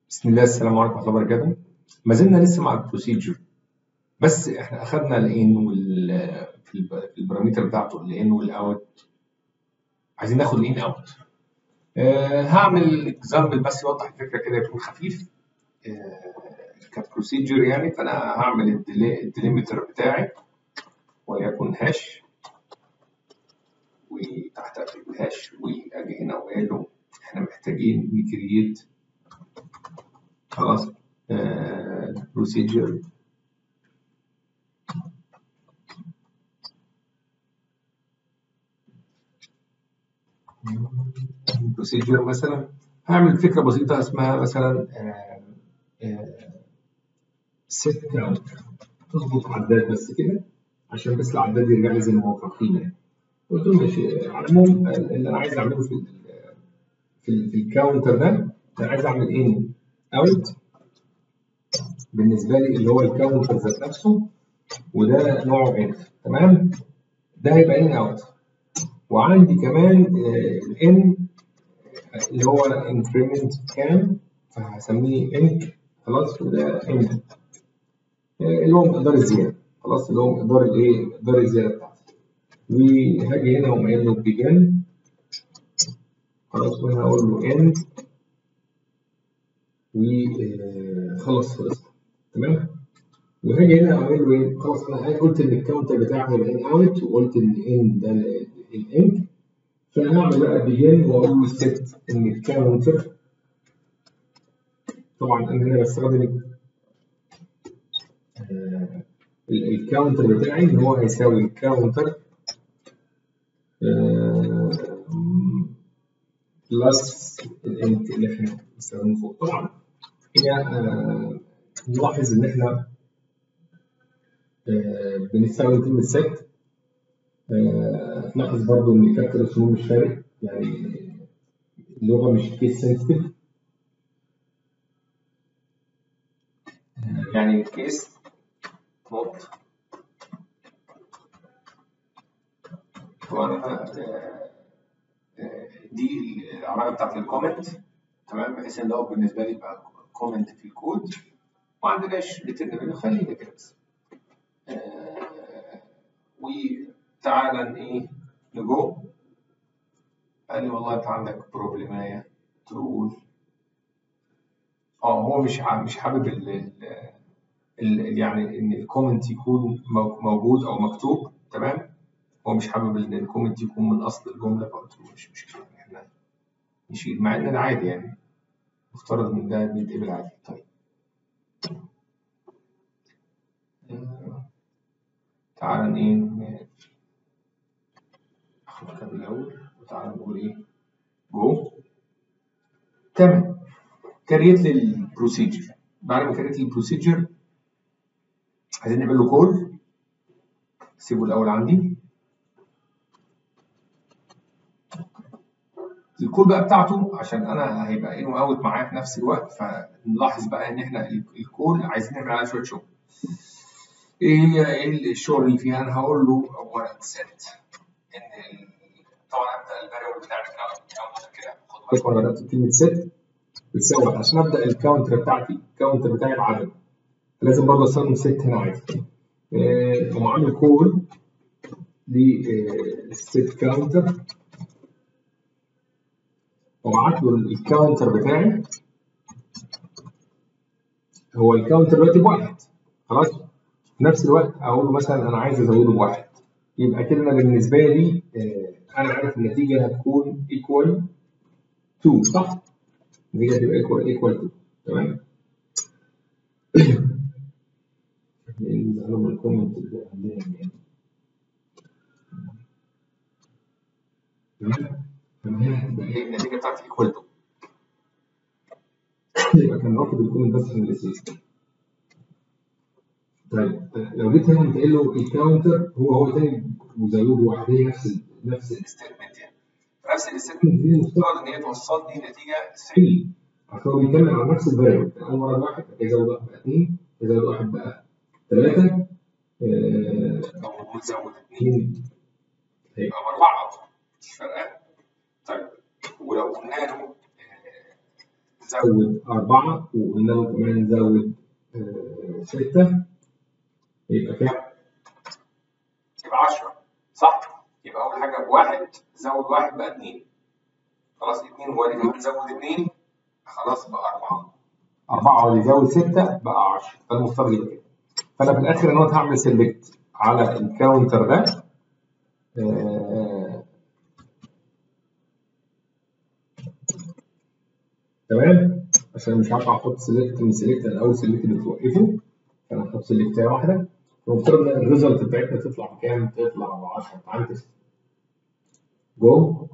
بسم الله السلام عليكم ورحمة الله وبركاته ما زلنا لسه مع البروسيجر بس احنا اخذنا الان وال في الب- في البارامتر بتاعته الان والاوت عايزين ناخد الان اوت أه هعمل اكزامبل بس يوضح الفكره كده يكون خفيف أه كبروسيجر يعني فانا هعمل الديلي- الديليمتر بتاعي وليكن هاش وتحت اكتب هاش واجي هنا واقول له احنا محتاجين نكريت خلاص بروسيجر بروسيجر مثلا هعمل فكره بسيطه اسمها مثلا سيت كاونت تظبط عداد بس كده عشان بس العداد يرجع لي زي ما هو فاكرين يعني قلت له ماشي على العموم اللي انا عايز اعمله في ال في, ال في الكاونتر ده انا عايز اعمل ان اوت بالنسبه لي اللي هو الكاونتر ذات نفسه وده نوعه ان تمام ده هيبقى ان اوت وعندي كمان الان اللي هو انكريمنت كام فهسميه انك خلاص وده انك اللي هو مقدار الزياده خلاص اللي هو مقدار الايه مقدار الزياده بتاعتي وهاجي هنا واقوم قايل له بيجن خلاص وهنا هقول له اند وخلاص خلص تمام وهاجي هنا اقول له ايه خلاص انا قلت ان الكاونتر بتاعي هيبقى ان اوت وقلت ان ان ده الانك فهعمل بقى بيجن واقول له ست ان الكاونتر طبعا انا هنا بستخدم آه الكاونتر بتاعي ان هو هيساوي الكاونتر بلس الانت اللي احنا بنستخدمه فوق طبعا هي آه نلاحظ ان احنا آه بنستخدم كلمه set هتلاحظ برضو ان كاركتر الرسوم مش فارق يعني اللغه مش كيس سنسيتيف يعني كيس نوت طبعا دي العلامه بتاعت الكومنت تمام بحيث ان هو بالنسبه لي يبقى كومنت في الكود ما عندناش ريتيرن خلينا كده بس وتعالى ايه نجو قال لي والله انت عندك بروبلمايه تقول اه هو مش مش حابب ال ال يعني ان الكومنت يكون موجود او مكتوب تمام هو مش حابب ان الكومنت يكون من اصل الجمله فقلت له مش مشكله احنا نشيل مع ان انا عادي يعني مفترض ان ده بيتقبل عادي طيب تعالى ايه اخد كتاب الاول وتعالى نقول ايه جو تمام كريت لي البروسيجر بعد ما كريت لي البروسيجر عايزين نعمل له كول سيبه الاول عندي الكول بقى بتاعته عشان انا هيبقى ان واوت معايا في نفس الوقت فنلاحظ بقى ان احنا الكول عايزين نعمل عليها شويه شغل ايه هي ايه الشغل اللي فيها انا هقول له اولا سيت ان طبعا ابدا الفاريبل بتاع الكاونتر كده خد بالك وانا بدات بكلمه سيت بتساوي عشان ابدا الكاونتر بتاعتي الكاونتر بتاعي بعدد لازم برضه استخدم سيت هنا عادي اقوم عامل كول للسيت كاونتر وابعت له الكاونتر بتاعي هو الكاونتر دلوقتي بواحد خلاص في نفس الوقت اقول له مثلا انا عايز ازوده بواحد يبقى كده انا بالنسبه لي انا عارف النتيجه هتكون ايكوال 2 صح؟ النتيجه هتبقى ايكوال ايكوال 2 تمام؟ نزعلهم الكومنت اللي عندنا يعني تمام؟ فهنا هتبقى ايه النتيجه بتاعتي ايكوال 2 يبقى كان رافض الكومنت بس من السيستم طيب لو جيت هنا قلت له الكاونتر هو هو تاني مزود واحد هي نفس ال نفس الستيتمنت يعني نفس الستيتمنت دي المفترض ان هي توصل لي نتيجه 3 عشان هو بيتكلم عن نفس الفاريبل اول مره واحد يزود واحد بقى اثنين يزود واحد بقى ثلاثه او نزود اثنين هيبقى باربعه مش فارقه طيب ولو قلنا له زود أربعة وقلنا له كمان زود آه، ستة يبقى كام؟ يبقى 10 صح؟ يبقى أول حاجة بواحد زود واحد بقى اتنين خلاص اتنين وادي كمان زود اتنين خلاص بقى أربعة أربعة وادي زود ستة بقى 10 ده المفترض يبقى كده فأنا في الآخر أنا هعمل سيلكت على الكاونتر ده آه، تمام عشان مش عارف احط سيلكت من سيلكت انا اول سيلكت بتوقفه فانا هحط سيلكتايه واحده المفترض ان الريزلت بتاعتنا تطلع بكام؟ تطلع ب 10 تعال تست جو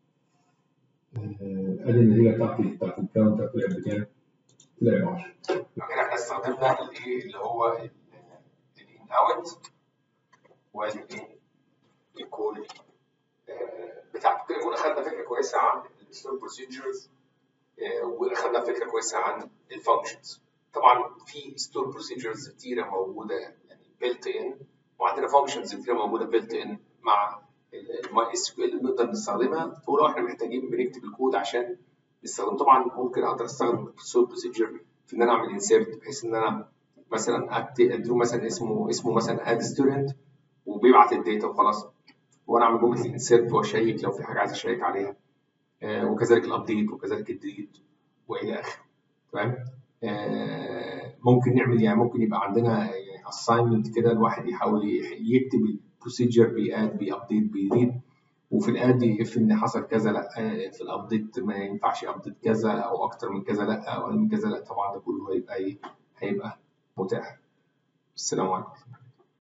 ادي النتيجه بتاعتي بتاعت الكاونتر طلعت بكام؟ طلعت ب 10 يبقى كده احنا استخدمنا الايه اللي هو الان اوت وادي الايه؟ الكول بتاعته كده كنا خدنا فكره كويسه عن الستور بروسيجرز واخدنا فكره كويسه عن الفانكشنز طبعا في ستور بروسيجرز كتيره موجوده يعني بيلت ان وعندنا فانكشنز كتيره موجوده بيلت ان مع الماي اس كيو ال نقدر نستخدمها ولو احنا محتاجين بنكتب الكود عشان نستخدمه طبعا ممكن اقدر استخدم ستور بروسيجر في ان انا اعمل انسيرت بحيث ان انا مثلا اديله مثلا اسمه اسمه مثلا اد ستودنت وبيبعت الداتا وخلاص وانا اعمل جمله الانسيرت واشيك لو في حاجه عايز اشيك عليها آه وكذلك الابديت وكذلك الديليت والى اخره تمام آه ممكن نعمل يعني ممكن يبقى عندنا يعني اساينمنت كده الواحد يحاول يكتب البروسيجر بياد بيابديت بيريد وفي الاد يف ان حصل كذا لا في الابديت ما ينفعش ابديت كذا او اكتر من كذا لا او اقل من كذا لا طبعا ده كله هيبقى ايه هيبقى متاح السلام عليكم